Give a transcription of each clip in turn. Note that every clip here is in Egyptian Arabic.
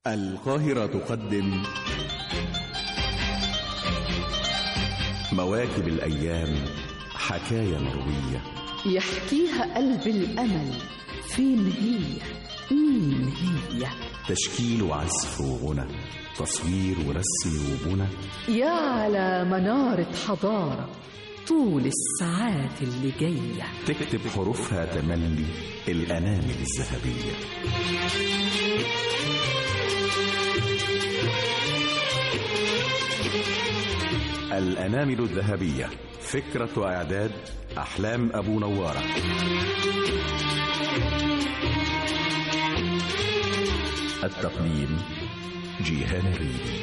القاهرة تقدم مواكب الأيام حكاية مروية يحكيها قلب الأمل فين هي مين هي تشكيل وعزف وغنى تصوير ورسم وبنى يا على منارة حضارة طول الساعات اللي جاية تكتب حروفها تملي الأنامل الذهبية الأنامل الذهبية فكرة وإعداد أحلام أبو نوارة التقديم جيهان الريبي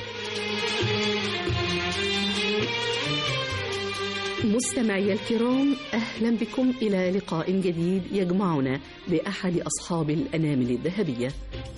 مستمعي الكرام أهلا بكم إلى لقاء جديد يجمعنا بأحد أصحاب الأنامل الذهبية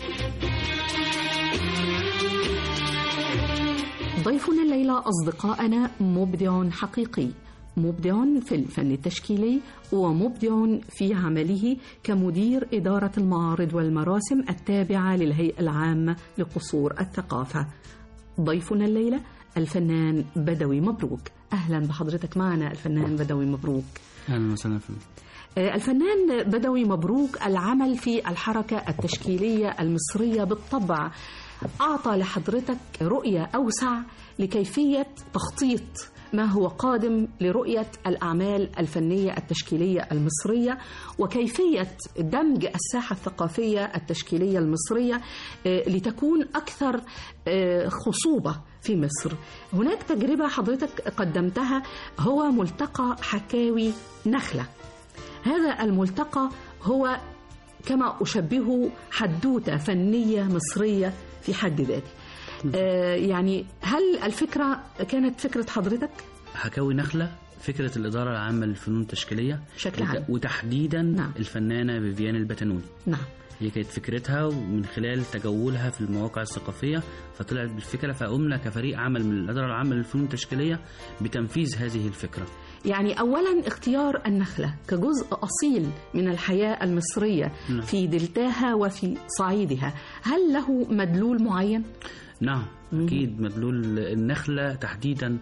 ضيفنا الليلة أصدقائنا مبدع حقيقي مبدع في الفن التشكيلي ومبدع في عمله كمدير إدارة المعارض والمراسم التابعة للهيئة العامة لقصور الثقافة ضيفنا الليلة الفنان بدوي مبروك أهلا بحضرتك معنا الفنان بدوي مبروك اهلا وسهلا فيك آه، الفنان بدوي مبروك العمل في الحركة التشكيلية المصرية بالطبع أعطى لحضرتك رؤية أوسع لكيفية تخطيط ما هو قادم لرؤية الأعمال الفنية التشكيلية المصرية وكيفية دمج الساحة الثقافية التشكيلية المصرية آه، لتكون أكثر آه، خصوبة في مصر هناك تجربة حضرتك قدمتها هو ملتقى حكاوي نخلة هذا الملتقى هو كما أشبهه حدوتة فنية مصرية في حد ذاته آه، يعني هل الفكرة كانت فكرة حضرتك؟ حكاوي نخلة فكرة الإدارة العامة للفنون التشكيلية بشكل عام. وت- وتحديدا نعم. الفنانة فيفيان البتنوني نعم هي كانت فكرتها ومن خلال تجولها في المواقع الثقافية فطلعت بالفكرة فقمنا كفريق عمل من الإدارة العامة للفنون التشكيلية بتنفيذ هذه الفكرة يعني أولا اختيار النخلة كجزء أصيل من الحياة المصرية نعم. في دلتاها وفي صعيدها هل له مدلول معين؟ نعم أكيد مدلول النخلة تحديدا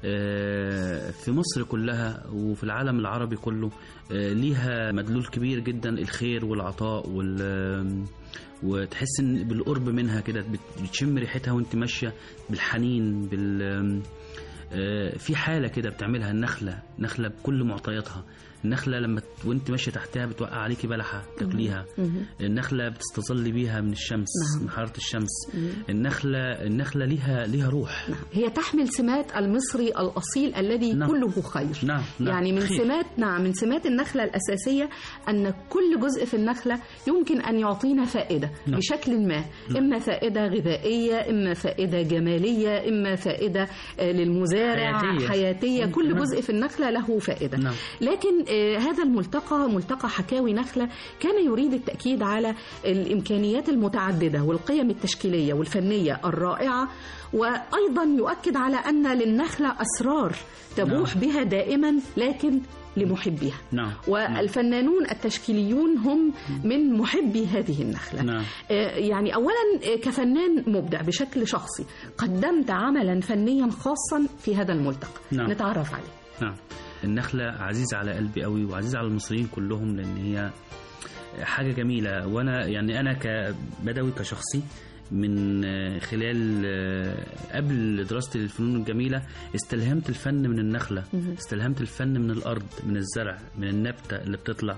آه، في مصر كلها وفي العالم العربي كله آه، ليها مدلول كبير جدا الخير والعطاء وال وتحس ان بالقرب منها كده بت- بتشم ريحتها وانت ماشيه بالحنين بال آه، في حاله كده بتعملها النخله نخله بكل معطياتها النخله لما ت- وانت ماشيه تحتها بتوقع عليكي بلحه تاكليها النخله بتستظل بيها من الشمس نعم. من حراره الشمس النخله النخله ليها ليها روح هي تحمل سمات المصري الأصيل الذي نعم. كله خير نعم، نعم، يعني من خير. سمات نعم من سمات النخلة الأساسية أن كل جزء في النخلة يمكن أن يعطينا فائدة نعم. بشكل ما إما فائدة غذائية إما فائدة جمالية إما فائدة آه، للمزارع حياتية. حياتية كل نعم. جزء في النخلة له فائدة نعم. لكن آه، هذا الملتقى ملتقى حكاوي نخلة كان يريد التأكيد على الإمكانيات المتعددة والقيم التشكيلية والفنية الرائعة وأيضا يؤكد على أن للنخلة أسرار تبوح نعم. بها دائما لكن لمحبيها نعم والفنانون التشكيليون هم من محبي هذه النخلة نعم. آه، يعني أولا آه، كفنان مبدع بشكل شخصي قدمت عملا فنيا خاصا في هذا الملتقى نعم. نتعرف عليه نعم النخلة عزيزة على قلبي قوي وعزيزة على المصريين كلهم لأن هي حاجة جميلة وأنا يعني أنا كبدوي كشخصي من خلال قبل دراستي للفنون الجميلة استلهمت الفن من النخلة استلهمت الفن من الأرض من الزرع من النبتة اللي بتطلع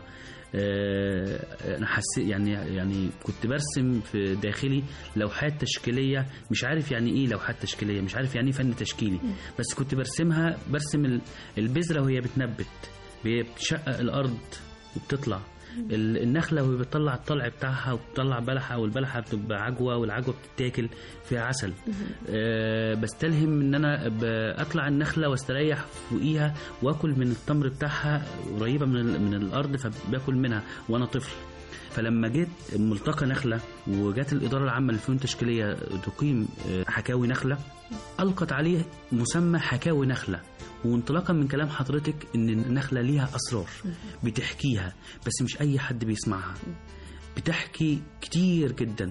آه، انا حسيت يعني يعني كنت برسم في داخلي لوحات تشكيليه مش عارف يعني ايه لوحات تشكيليه مش عارف يعني ايه فن تشكيلي بس كنت برسمها برسم ال- البذره وهي بتنبت هي بتشقق الارض وبتطلع ال- النخله وهي بتطلع الطلع بتاعها وبتطلع بلحه والبلحه بتبقى عجوه والعجوه بتتاكل فيها عسل أه بستلهم ان انا ب- اطلع النخله واستريح فوقيها واكل من التمر بتاعها قريبه من ال- من الارض فباكل منها وانا طفل فلما جيت ملتقى نخله وجات الاداره العامه للفنون التشكيليه تقيم آه، حكاوي نخله القت عليه مسمى حكاوي نخله وانطلاقا من كلام حضرتك ان النخله ليها اسرار بتحكيها بس مش اي حد بيسمعها بتحكي كتير جدا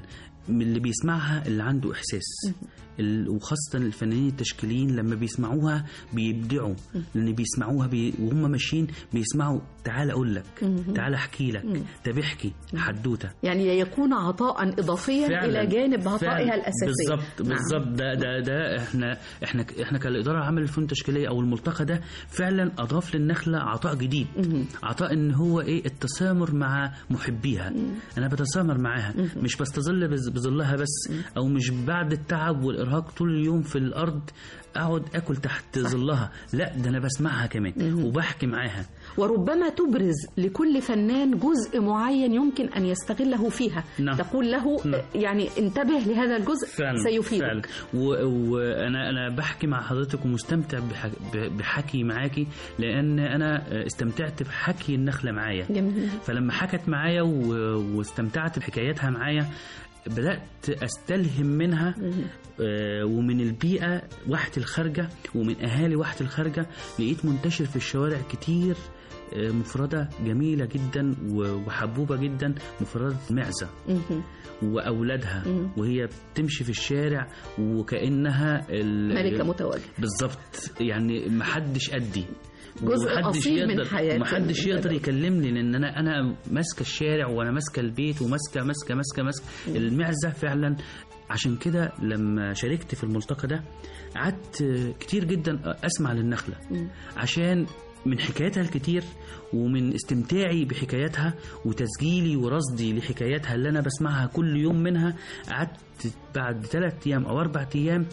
من اللي بيسمعها اللي عنده احساس ال- وخاصة الفنانين التشكيليين لما بيسمعوها بيبدعوا لأن بيسمعوها بي وهم ماشيين بيسمعوا تعال أقول لك تعال أحكي لك طب احكي حدوتة يعني يكون عطاء إضافيا فعلاً. إلى جانب عطائها فعلاً. الأساسي بالظبط نعم. بالظبط ده ده ده احنا احنا احنا كالاداره العامه للفنون التشكيليه او الملتقى ده فعلا اضاف للنخله عطاء جديد عطاء ان هو ايه التسامر مع محبيها انا بتسامر معاها مش بستظل بز- بظلها بس او مش بعد التعب والارهاق طول اليوم في الارض اقعد اكل تحت ظلها لا ده انا بسمعها كمان وبحكي معاها وربما تبرز لكل فنان جزء معين يمكن أن يستغله فيها نعم. تقول له نعم. يعني انتبه لهذا الجزء فعلا سيفيدك فعلا و- وانا انا بحكي مع حضرتك ومستمتع بح- ب- بحكي معاكي لان انا استمتعت بحكي النخله معايا جميل فلما حكت معايا و- واستمتعت بحكاياتها معايا بدأت أستلهم منها آه، ومن البيئة واحة الخارجة ومن أهالي واحة الخارجة لقيت منتشر في الشوارع كتير آه، مفردة جميلة جدا و- وحبوبة جدا مفردة معزة مهم. وأولادها مم. وهي بتمشي في الشارع وكأنها ال- ملكة متواجدة بالظبط يعني محدش قدي جزء ومحدش أصيل من يقدر- حياة ومحدش يقدر البلد. يكلمني لان انا انا ماسكه الشارع وانا ماسكه البيت وماسكه ماسكه ماسكه ماسكه المعزه فعلا عشان كده لما شاركت في الملتقى ده قعدت كتير جدا اسمع للنخله عشان من حكاياتها الكتير ومن استمتاعي بحكاياتها وتسجيلي ورصدي لحكاياتها اللي انا بسمعها كل يوم منها قعدت بعد ثلاث ايام او اربع ايام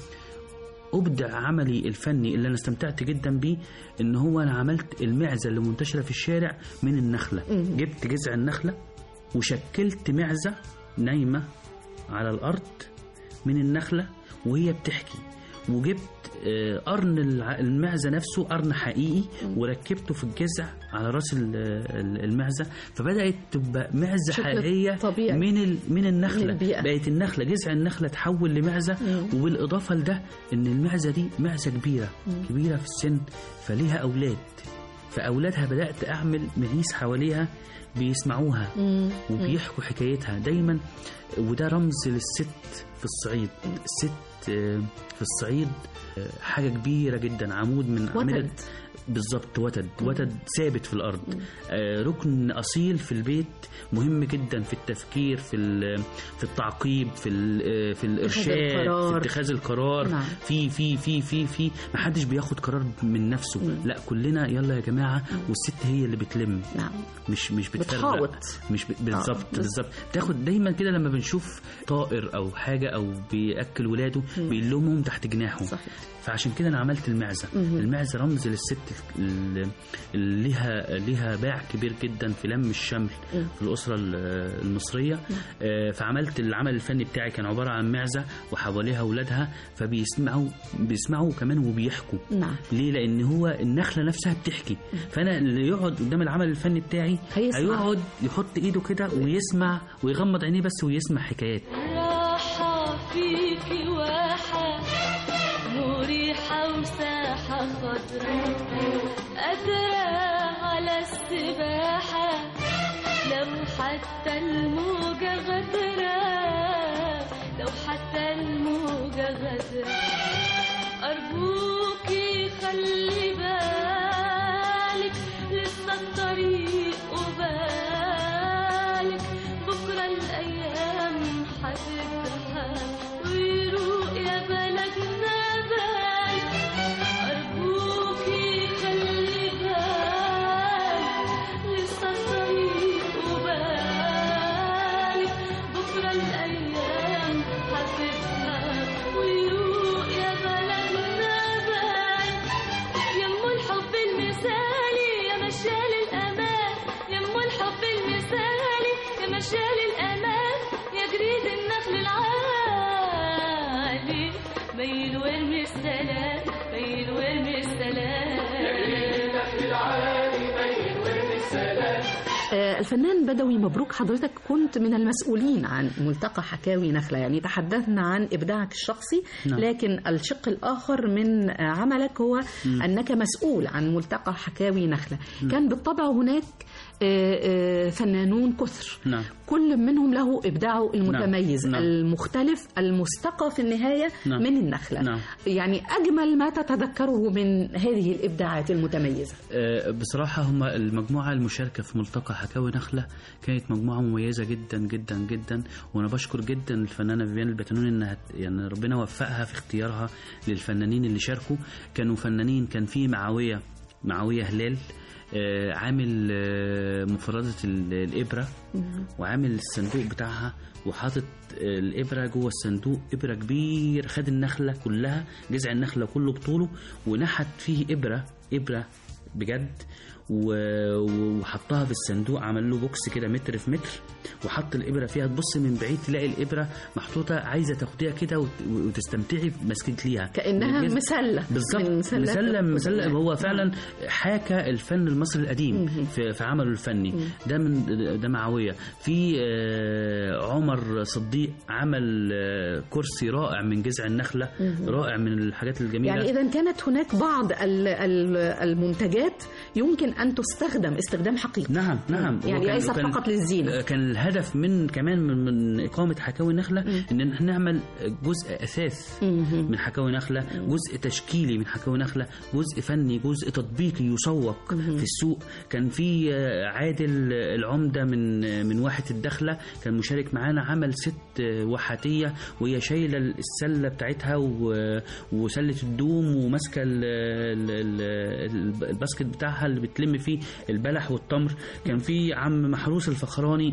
ابدع عملي الفني اللي انا استمتعت جدا بيه ان هو انا عملت المعزه اللي منتشره في الشارع من النخله مم. جبت جذع النخله وشكلت معزه نايمه على الارض من النخله وهي بتحكي وجبت آه، قرن الع- المعزه نفسه قرن حقيقي وركبته في الجذع على راس ال- ال- المعزه فبدات تبقى معزه شكل حقيقيه طبيعي. من ال- من من النخله البيئة. بقت النخله جذع النخله تحول لمعزه مم. وبالاضافه لده ان المعزه دي معزه كبيره كبيره في السن فليها اولاد فاولادها بدات اعمل معيز حواليها بيسمعوها مم. وبيحكوا حكايتها دايما وده رمز للست في الصعيد الست آه، في الصعيد آه، حاجه كبيره جدا عمود من اعمده وتد. بالظبط وتد وتد ثابت في الارض آه، ركن اصيل في البيت مهم جدا في التفكير في ال- في التعقيب في ال- آه، في الارشاد القرار. في اتخاذ القرار نعم. في في في في في ما حدش بياخد قرار من نفسه لا كلنا يلا يا جماعه والست هي اللي بتلم نعم مش مش بتفرق بتحاوط. مش ب... بالظبط آه، بس- بالظبط بتاخد دايما كده لما بنشوف طائر او حاجه او بياكل ولاده بيلومهم تحت جناحه صحيح. فعشان كده انا عملت المعزه مهم. المعزه رمز للست اللي اللي ليها ليها باع كبير جدا في لم الشمل مم. في الاسره ال- المصريه آه، فعملت العمل الفني بتاعي كان عباره عن معزه وحواليها اولادها فبيسمعوا بيسمعوا كمان وبيحكوا نعم ليه؟ لأن هو النخلة نفسها بتحكي، فأنا اللي يقعد قدام العمل الفني بتاعي هيسمع. هيقعد يحط إيده كده ويسمع ويغمض عينيه بس ويسمع حكايات. راحة فيكي واحة مريحة وساحة خضراء قادرة على السباحة لو حتى الموجة غدرة لو حتى الموجة غدرة أرجوكي خلي بالك لسه الطريق وبالك بكرة الأيام هتضحك ويروق يا بلدنا بالك أرجوكي خلي بالك لسه الطريق وبالك بكرة الأيام هتضحك ويروق يا بلدنا بالك يمو الحب المثالي يا مشال الأمان يمو الحب المثالي يا مشال الأمان يا جريد النخل العالي ميل وارمي السلام ميل وارمي السلام آه، الفنان بدوي مبروك حضرتك كنت من المسؤولين عن ملتقى حكاوي نخلة يعني تحدثنا عن إبداعك الشخصي نعم. لكن الشق الآخر من آه، عملك هو أنك مسؤول عن ملتقى حكاوي نخلة كان بالطبع هناك آه، آه، فنانون كثر نعم كل منهم له إبداعه المتميز نعم. المختلف المستقى في النهاية نعم. من النخلة نعم. يعني أجمل ما تتذكره من هذه الإبداعات المتميزة آه، بصراحة هم المجموعة المشاركة في ملتقى حكاوي نخلة كانت مجموعة مميزة جدا جدا جدا وأنا بشكر جدا الفنانة فيفيان البتنون إنها يعني ربنا وفقها في اختيارها للفنانين اللي شاركوا كانوا فنانين كان في معاوية معاوية هلال آه، عامل آه، مفردة ال- الإبرة وعامل الصندوق بتاعها وحاطط آه، الإبرة جوه الصندوق إبرة كبير خد النخلة كلها جذع النخلة كله بطوله ونحت فيه إبرة إبرة بجد و- وحطها في الصندوق عمل له بوكس كده متر في متر وحط الابره فيها تبص من بعيد تلاقي الابره محطوطه عايزه تاخديها كده وت- وتستمتعي بمسكك ليها كأنها بالجذع. مسلة بالظبط من مسلات مسلم مسلم القدماء. هو فعلا حاكى الفن المصري القديم في, في عمله الفني ده من ده معاويه في آه، عمر صديق عمل آه، كرسي رائع من جذع النخله رائع من الحاجات الجميله يعني إذا كانت هناك بعض ال- ال- المنتجات يمكن أن تستخدم استخدام حقيقي نعم نعم يعني وكان- ليست وكان- فقط للزينة كان الهدف من كمان من, من إقامة حكاوي نخلة إن إحنا نعمل جزء أساس من حكاوي نخلة جزء تشكيلي من حكاوي نخلة جزء فني جزء تطبيقي يسوق في السوق كان في آه، عادل العمدة من من واحة الدخلة كان مشارك معانا عمل ست آه، واحاتية وهي شايلة السلة بتاعتها و- وسلة الدوم وماسكة ال- ال- ال- الباسكت بتاعها اللي بتلم فيه البلح والتمر كان في عم محروس الفخراني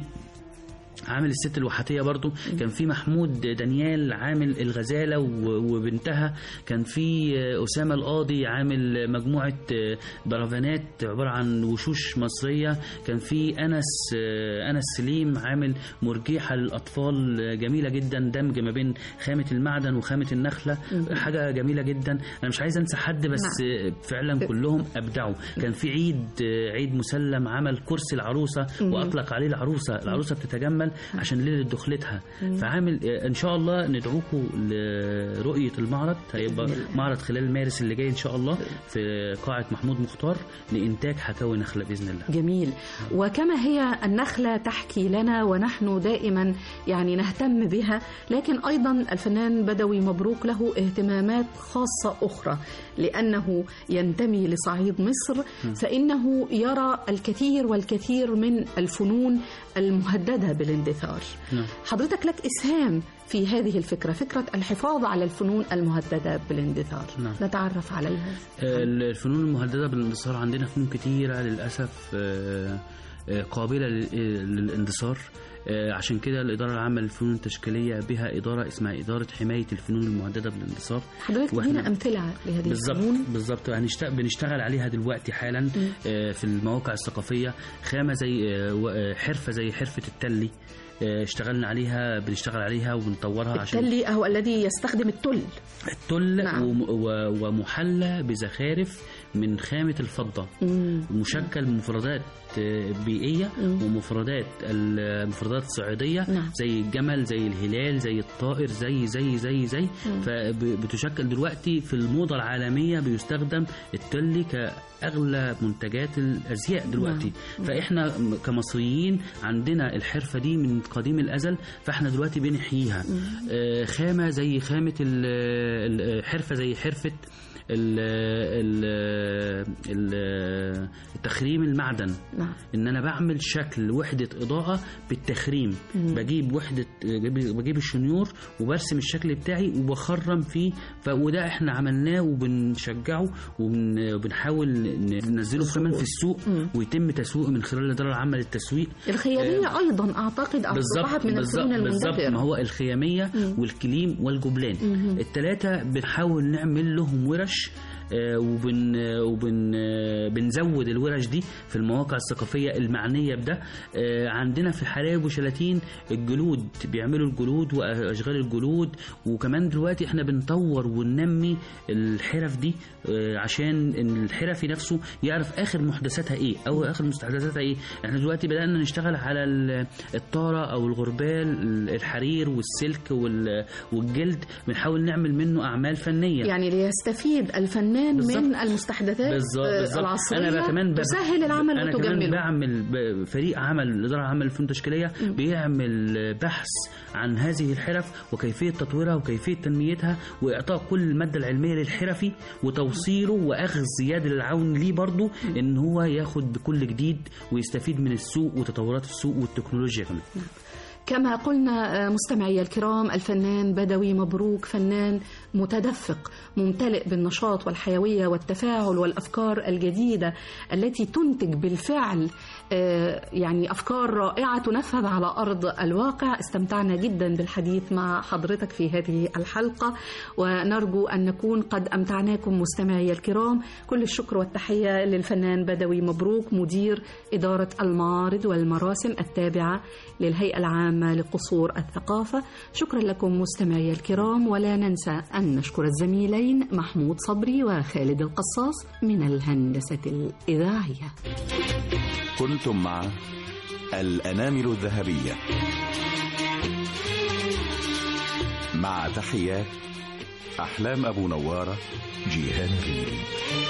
عامل الست الواحاتية برضو كان في محمود دانيال عامل الغزالة و- وبنتها كان في أسامة القاضي عامل مجموعة برافانات عبارة عن وشوش مصرية كان في أنس أنس سليم عامل مرجيحة للأطفال جميلة جدا دمج ما بين خامة المعدن وخامة النخلة حاجة جميلة جدا أنا مش عايز أنسى حد بس فعلا كلهم أبدعوا كان في عيد عيد مسلم عمل كرسي العروسة وأطلق عليه العروسة العروسة بتتجمل عشان ليلة دخلتها فعامل إن شاء الله ندعوكم لرؤية المعرض هيبقى معرض خلال مارس اللي جاي إن شاء الله في قاعة محمود مختار لإنتاج حكاوي نخلة بإذن الله جميل وكما هي النخلة تحكي لنا ونحن دائما يعني نهتم بها لكن أيضا الفنان بدوي مبروك له اهتمامات خاصة أخرى لأنه ينتمي لصعيد مصر فإنه يرى الكثير والكثير من الفنون المهددة بالاندثار نعم. حضرتك لك إسهام في هذه الفكرة فكرة الحفاظ على الفنون المهددة بالاندثار نعم. نتعرف عليها الفنون المهددة بالاندثار عندنا فنون كتيرة للأسف آه، آه، قابلة لل- للاندثار آه، عشان كده الإدارة العامة للفنون التشكيلية بها إدارة اسمها إدارة حماية الفنون المهددة بالاندثار حضرتك وإحنا- تدينا أمثلة لهذه بالظبط الفنون بالظبط هنشتغل بنشتغل عليها دلوقتي حالا آه، في المواقع الثقافيه خامه زي آه، و- آه، حرفه زي حرفه التلي آه، اشتغلنا عليها بنشتغل عليها وبنطورها عشان التلي هو الذي يستخدم التل التل نعم. وم- و- ومحلى بزخارف من خامة الفضة مشكل بمفردات آه، بيئية ومفردات المفردات الصعيدية نعم. زي الجمل زي الهلال زي الطائر زي زي زي زي فبتشكل دلوقتي في الموضة العالمية بيستخدم التل كأغلى منتجات الأزياء دلوقتي فإحنا م- كمصريين عندنا الحرفة دي من قديم الأزل فإحنا دلوقتي بنحييها آه، خامة زي خامة ال- ال- حرفة زي حرفة ال- ال- ال- التخريم المعدن نعم ان انا بعمل شكل وحده اضاءه بالتخريم بجيب وحده بجيب بجيب الشنيور وبرسم الشكل بتاعي وبخرم فيه ف... وده احنا عملناه وبنشجعه وبن- وبنحاول ن- ننزله كمان في السوق ويتم تسويقه من خلال الاداره العامه للتسويق الخيامية أيضا أعتقد أصبحت من بالظبط الفنون بالظبط ما المندثرة هو الخياميه والكليم والجبلان الثلاثه بنحاول نعمل لهم ورش آه، وبن وبن آه، بنزود الورش دي في المواقع الثقافيه المعنيه بده آه، عندنا في الحلايب وشلاتين الجلود بيعملوا الجلود واشغال الجلود وكمان دلوقتي احنا بنطور وننمي الحرف دي آه، عشان إن الحرفي نفسه يعرف اخر محدثاتها ايه او اخر مستحدثاتها ايه احنا دلوقتي بدانا نشتغل على ال- الطاره او الغربال الحرير والسلك وال- والجلد بنحاول نعمل منه اعمال فنيه يعني ليستفيد الفنان كمان بالظبط. من المستحدثات بالظبط آه، بالظبط العصريه انا كمان ب- تسهل العمل انا كمان وتجمله بعمل ب- فريق عمل الاداره العامه للفنون التشكيليه بيعمل بحث عن هذه الحرف وكيفيه تطويرها وكيفيه تنميتها واعطاء كل الماده العلميه للحرفي وتوصيله واخذ زياده العون ليه برضه ان هو ياخد كل جديد ويستفيد من السوق وتطورات السوق والتكنولوجيا كمان كما قلنا آه، مستمعي الكرام الفنان بدوي مبروك فنان متدفق ممتلئ بالنشاط والحيوية والتفاعل والأفكار الجديدة التي تنتج بالفعل آه، يعني أفكار رائعة تنفذ على أرض الواقع استمتعنا جدا بالحديث مع حضرتك في هذه الحلقة ونرجو أن نكون قد أمتعناكم مستمعي الكرام كل الشكر والتحية للفنان بدوي مبروك مدير إدارة المعارض والمراسم التابعة للهيئة العامة لقصور الثقافة شكرا لكم مستمعي الكرام ولا ننسى أن نشكر الزميلين محمود صبري وخالد القصاص من الهندسة الإذاعية كنتم مع الأنامل الذهبية مع تحيات أحلام أبو نوارة جيهان ريدي